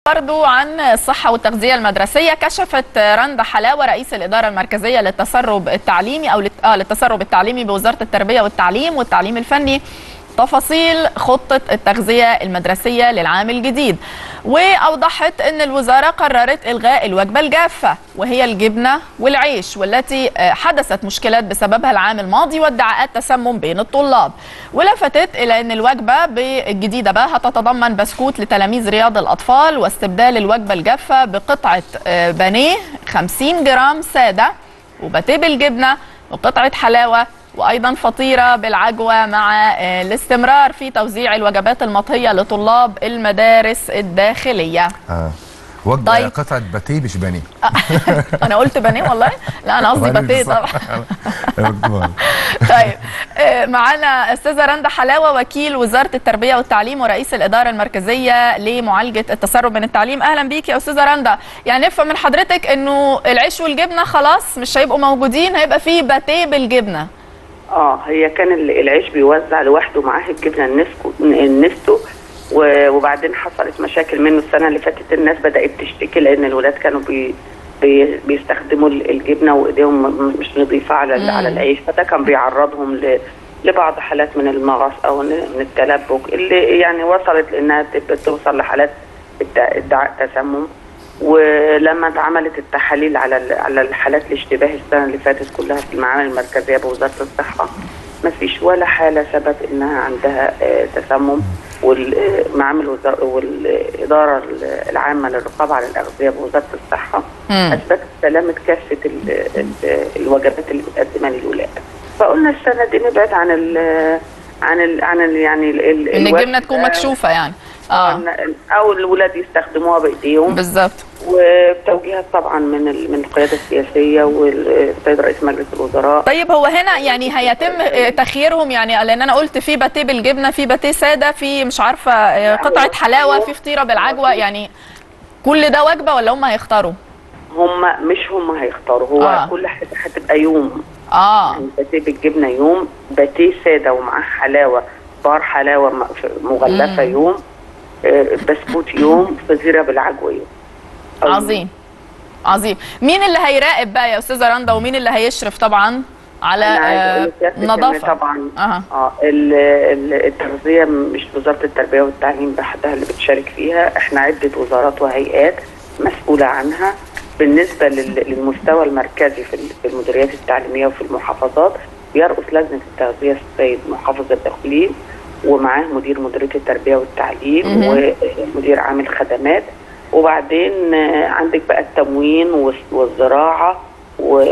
برضو عن الصحة والتغذية المدرسية كشفت رندا حلاوة رئيس الإدارة المركزية للتسرب التعليمي أو للت- آه للتسرب التعليمي بوزارة التربية والتعليم والتعليم الفني تفاصيل خطة التغذية المدرسية للعام الجديد وأوضحت أن الوزارة قررت إلغاء الوجبة الجافة وهي الجبنة والعيش والتي آه، حدثت مشكلات بسببها العام الماضي وادعاءات تسمم بين الطلاب ولفتت إلى أن الوجبة الجديدة بقى هتتضمن بسكوت لتلاميذ رياض الأطفال واستبدال الوجبة الجافة بقطعة آه، بانيه 50 جرام سادة وباتيه بالجبنة وقطعة حلاوة وايضا فطيره بالعجوه مع آه، الاستمرار في توزيع الوجبات المطهيه لطلاب المدارس الداخليه اه وجبه طيب. قطعه باتيه مش بانيه انا قلت بانيه والله لا انا قصدي بانيه باتيه صح. طبعا مكتوب. طيب آه، معانا استاذه رندا حلاوه وكيل وزاره التربيه والتعليم ورئيس الاداره المركزيه لمعالجه التسرب من التعليم اهلا بيكي يا استاذه رندا يعني نفهم من حضرتك انه العيش والجبنه خلاص مش هيبقوا موجودين هيبقى فيه باتيه بالجبنه اه هي كان ال- العيش بيوزع لوحده معاه الجبنه النسكو النستو و- وبعدين حصلت مشاكل منه السنه اللي فاتت الناس بدات تشتكي لان الولاد كانوا بي بي بيستخدموا ال- الجبنه وايديهم م- مش نظيفه على ال- مم. على العيش فده كان بيعرضهم ل لبعض حالات من المغص او ن- من التلبك اللي يعني وصلت لانها تبقى توصل لحالات ادعاء ادعاء تسمم ولما اتعملت التحاليل على ال- على الحالات الاشتباه السنه اللي فاتت كلها في المعامل المركزيه بوزاره الصحه ما فيش ولا حاله ثبت انها عندها آه، تسمم والمعامل وزا- والاداره العامه للرقابه على الاغذيه بوزاره الصحه مم. اثبتت سلامه كافه ال ال الوجبات اللي بتقدمها للولاد فقلنا السنه دي نبعد عن ال عن ال عن ال يعني ال ال ان الوجبة- الجبنه تكون مكشوفه يعني اه او الولاد يستخدموها بايديهم بالظبط وتوجيهات طبعا من ال- من القياده السياسيه والسيد رئيس مجلس الوزراء طيب هو هنا يعني هيتم آه، تخييرهم يعني لان انا قلت في باتيه بالجبنه في باتيه ساده في مش عارفه آه، قطعه حلاوه في فطيره بالعجوه يعني كل ده وجبه ولا هم هيختاروا هم مش هم هيختاروا هو آه. آه. كل حاجه هتبقى يوم اه يعني باتيه بالجبنه يوم باتيه ساده ومعاه حلاوه بار حلاوه م- مغلفه مم. يوم آه، بسكوت يوم فطيره بالعجوه يوم أو- عظيم عظيم مين اللي هيراقب بقى يا استاذه رندا ومين اللي هيشرف طبعا على أنا عايزة أقول آه، لسيادتك إن نظافه طبعا اها اه ال- ال- التغذيه مش وزاره التربيه والتعليم بحدها اللي بتشارك فيها احنا عده وزارات وهيئات مسؤوله عنها بالنسبه لل- للمستوى المركزي في ال- في المديريات التعليميه وفي المحافظات بيرأس لجنه التغذيه السيد محافظ الاقليم ومعاه مدير مديريه التربيه والتعليم مهم. ومدير عامل خدمات وبعدين آه، عندك بقى التموين والس- والزراعه و-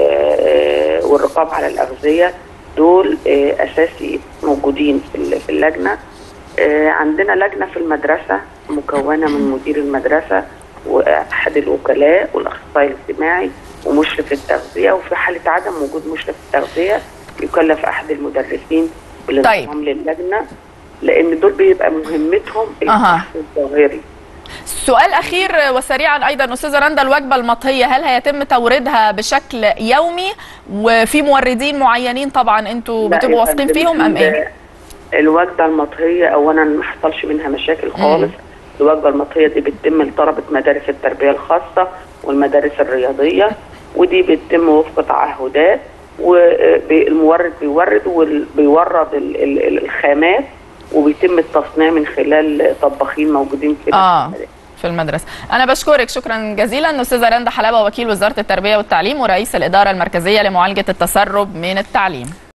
آه، والرقابه على الاغذيه دول آه، اساسي موجودين في ال- في اللجنه آه، عندنا لجنه في المدرسه مكونه من مدير المدرسه واحد الوكلاء والاخصائي الاجتماعي ومشرف التغذيه وفي حاله عدم وجود مشرف التغذيه يكلف احد المدرسين بالانضمام للجنه لان دول بيبقى مهمتهم أها. البحث الظاهري سؤال اخير وسريعا ايضا استاذه رندا الوجبه المطهيه هل هيتم توريدها بشكل يومي وفي موردين معينين طبعا انتوا لا بتبقوا يا واثقين فندم، فيهم ام ايه؟ الوجبه المطهيه اولا ما حصلش منها مشاكل خالص الوجبه المطهيه دي بتتم لطلبه مدارس التربيه الخاصه والمدارس الرياضيه ودي بتتم وفق تعهدات والمورد بيورد وبيورد ال- ال- ال- الخامات وبيتم التصنيع من خلال طباخين موجودين في اه المدارس. في المدرسه انا بشكرك شكرا جزيلا استاذه رندا حلاوه وكيل وزاره التربيه والتعليم ورئيس الاداره المركزيه لمعالجه التسرب من التعليم